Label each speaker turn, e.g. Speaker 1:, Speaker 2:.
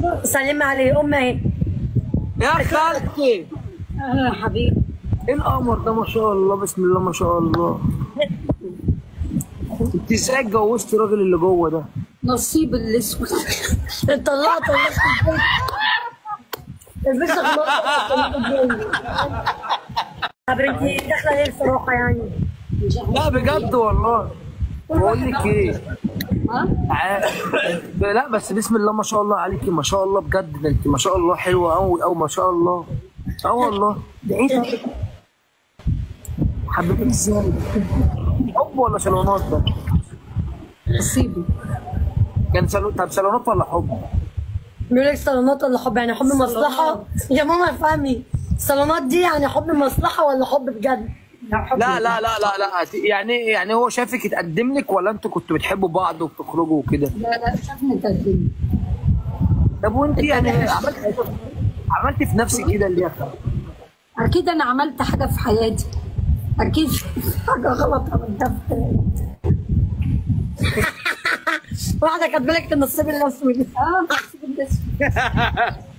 Speaker 1: سلمي عليه امي اهي
Speaker 2: يا خالتي
Speaker 3: اهلا يا حبيبي
Speaker 2: ايه القمر ده ما شاء الله بسم الله ما شاء الله انت ازاي اتجوزت الراجل اللي جوه ده
Speaker 3: نصيب الاسود
Speaker 1: اتطلقت ولا ازاي شغلات طب انت داخله ليه بصراحه يعني
Speaker 2: لا بجد والله بقول لك ايه
Speaker 3: ها
Speaker 2: ع- لا بس بسم الله ما شاء الله عليكي ما شاء الله بجد ده انت ما شاء الله حلوه قوي قوي ما شاء الله اه والله
Speaker 1: ده ايه ده؟
Speaker 2: حبيتك ازاي حب ولا صالونات ده
Speaker 3: نصيبي
Speaker 2: كان صالون طب صالونات ولا حب
Speaker 1: بيقول لك صالونات ولا حب يعني حب مصلحه يا ماما افهمي الصالونات دي يعني حب مصلحه ولا حب بجد؟
Speaker 2: لا لا لا لا لا يعني يعني هو شافك اتقدم لك ولا انتوا كنتوا بتحبوا بعض وبتخرجوا وكده
Speaker 3: لا لا شافني تقدمي
Speaker 2: طب وانت يعني عملت عملت في نفسك كده ليه يا خالد؟
Speaker 3: اكيد انا عملت حاجه في حياتي اكيد حاجه غلط عملتها في حياتي
Speaker 1: واحده كاتبه لك النصيب الاسود
Speaker 3: اه نصيب الاسود